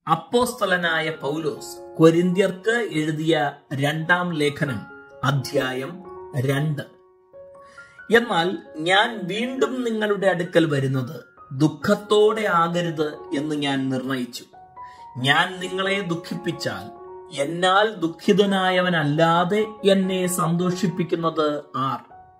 അപ്പോസ്തലനായ പൗലോസ് കൊരിന്ത്യർക്ക് എഴുതിയ രണ്ടാം ലേഖനം അധ്യായം രണ്ട് എന്നാൽ ഞാൻ വീണ്ടും നിങ്ങളുടെ അടുക്കൽ വരുന്നത് ദുഃഖത്തോടെ ആകരുത് എന്ന് ഞാൻ നിർണയിച്ചു ഞാൻ നിങ്ങളെ ദുഃഖിപ്പിച്ചാൽ എന്നാൽ ദുഃഖിതനായവനല്ലാതെ എന്നെ സന്തോഷിപ്പിക്കുന്നത് ആർ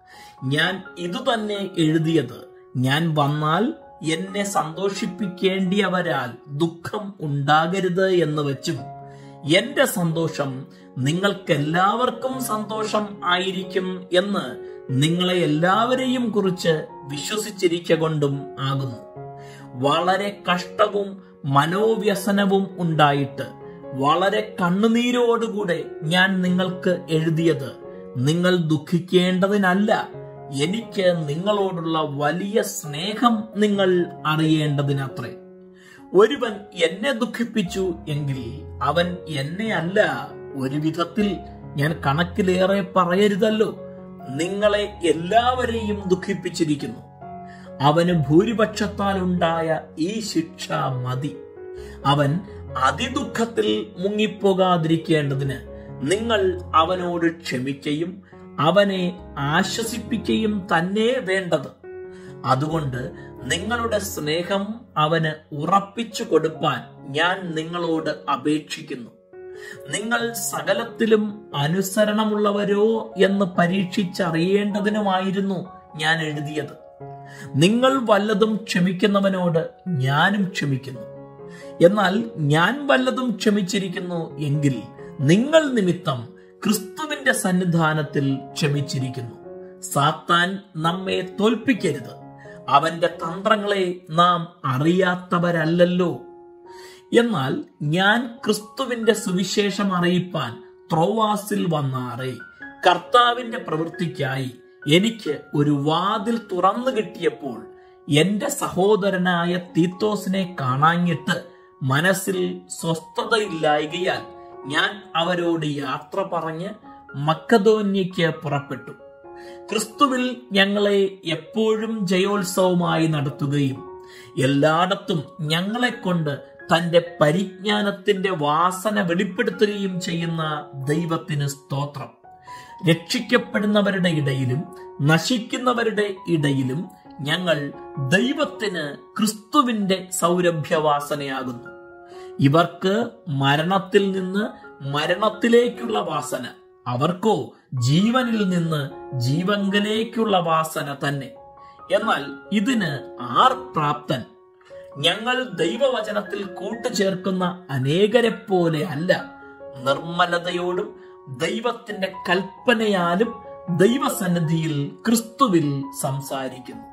ഞാൻ ഇതുതന്നെ എഴുതിയത് ഞാൻ വന്നാൽ എന്നെ സന്തോഷിപ്പിക്കേണ്ടിയവരാൽ ദുഃഖം ഉണ്ടാകരുത് എന്ന് വെച്ചും എന്റെ സന്തോഷം നിങ്ങൾക്കെല്ലാവർക്കും സന്തോഷം ആയിരിക്കും എന്ന് നിങ്ങളെ എല്ലാവരെയും കുറിച്ച് വിശ്വസിച്ചിരിക്ക കൊണ്ടും ആകുന്നു വളരെ കഷ്ടവും മനോവ്യസനവും ഉണ്ടായിട്ട് വളരെ കണ്ണുനീരോടുകൂടെ ഞാൻ നിങ്ങൾക്ക് എഴുതിയത് നിങ്ങൾ ദുഃഖിക്കേണ്ടതിനല്ല എനിക്ക് നിങ്ങളോടുള്ള വലിയ സ്നേഹം നിങ്ങൾ അറിയേണ്ടതിനത്രേ ഒരുവൻ എന്നെ ദുഃഖിപ്പിച്ചു എങ്കിൽ അവൻ എന്നെ അല്ല ഒരു വിധത്തിൽ ഞാൻ കണക്കിലേറെ പറയരുതല്ലോ നിങ്ങളെ എല്ലാവരെയും ദുഃഖിപ്പിച്ചിരിക്കുന്നു അവന് ഭൂരിപക്ഷത്താൽ ഉണ്ടായ ഈ ശിക്ഷ മതി അവൻ അതിദുഃഖത്തിൽ മുങ്ങിപ്പോകാതിരിക്കേണ്ടതിന് നിങ്ങൾ അവനോട് ക്ഷമിക്കുകയും അവനെ ആശ്വസിപ്പിക്കുകയും തന്നെ വേണ്ടത് അതുകൊണ്ട് നിങ്ങളുടെ സ്നേഹം അവന് ഉറപ്പിച്ചു കൊടുപ്പാൻ ഞാൻ നിങ്ങളോട് അപേക്ഷിക്കുന്നു നിങ്ങൾ സകലത്തിലും അനുസരണമുള്ളവരോ എന്ന് പരീക്ഷിച്ചറിയേണ്ടതിനുമായിരുന്നു ഞാൻ എഴുതിയത് നിങ്ങൾ വല്ലതും ക്ഷമിക്കുന്നവനോട് ഞാനും ക്ഷമിക്കുന്നു എന്നാൽ ഞാൻ വല്ലതും ക്ഷമിച്ചിരിക്കുന്നു എങ്കിൽ നിങ്ങൾ നിമിത്തം ക്രിസ്തുവിന്റെ സന്നിധാനത്തിൽ ക്ഷമിച്ചിരിക്കുന്നു സാത്താൻ നമ്മെ തോൽപ്പിക്കരുത് അവന്റെ തന്ത്രങ്ങളെ നാം അറിയാത്തവരല്ലല്ലോ എന്നാൽ ഞാൻ ക്രിസ്തുവിന്റെ സുവിശേഷം അറിയിപ്പാൻ ത്രോവാസിൽ വന്നാറേ കർത്താവിന്റെ പ്രവൃത്തിക്കായി എനിക്ക് ഒരു വാതിൽ തുറന്നു കിട്ടിയപ്പോൾ എന്റെ സഹോദരനായ തീത്തോസിനെ കാണാഞ്ഞിട്ട് മനസ്സിൽ സ്വസ്ഥതയില്ലായകയാൽ ഞാൻ അവരോട് യാത്ര പറഞ്ഞ് മക്കതോന്യയ്ക്ക് പുറപ്പെട്ടു ക്രിസ്തുവിൽ ഞങ്ങളെ എപ്പോഴും ജയോത്സവമായി നടത്തുകയും എല്ലായിടത്തും ഞങ്ങളെ കൊണ്ട് തന്റെ പരിജ്ഞാനത്തിന്റെ വാസന വെളിപ്പെടുത്തുകയും ചെയ്യുന്ന ദൈവത്തിന് സ്തോത്രം രക്ഷിക്കപ്പെടുന്നവരുടെ ഇടയിലും നശിക്കുന്നവരുടെ ഇടയിലും ഞങ്ങൾ ദൈവത്തിന് ക്രിസ്തുവിന്റെ സൗരഭ്യവാസനയാകുന്നു ഇവർക്ക് മരണത്തിൽ നിന്ന് മരണത്തിലേക്കുള്ള വാസന അവർക്കോ ജീവനിൽ നിന്ന് ജീവങ്കലേക്കുള്ള വാസന തന്നെ എന്നാൽ ഇതിന് ആർ പ്രാപ്തൻ ഞങ്ങൾ ദൈവവചനത്തിൽ കൂട്ടുചേർക്കുന്ന അനേകരെ പോലെ അല്ല നിർമ്മലതയോടും ദൈവത്തിന്റെ കൽപ്പനയാലും ദൈവസന്നിധിയിൽ ക്രിസ്തുവിൽ സംസാരിക്കുന്നു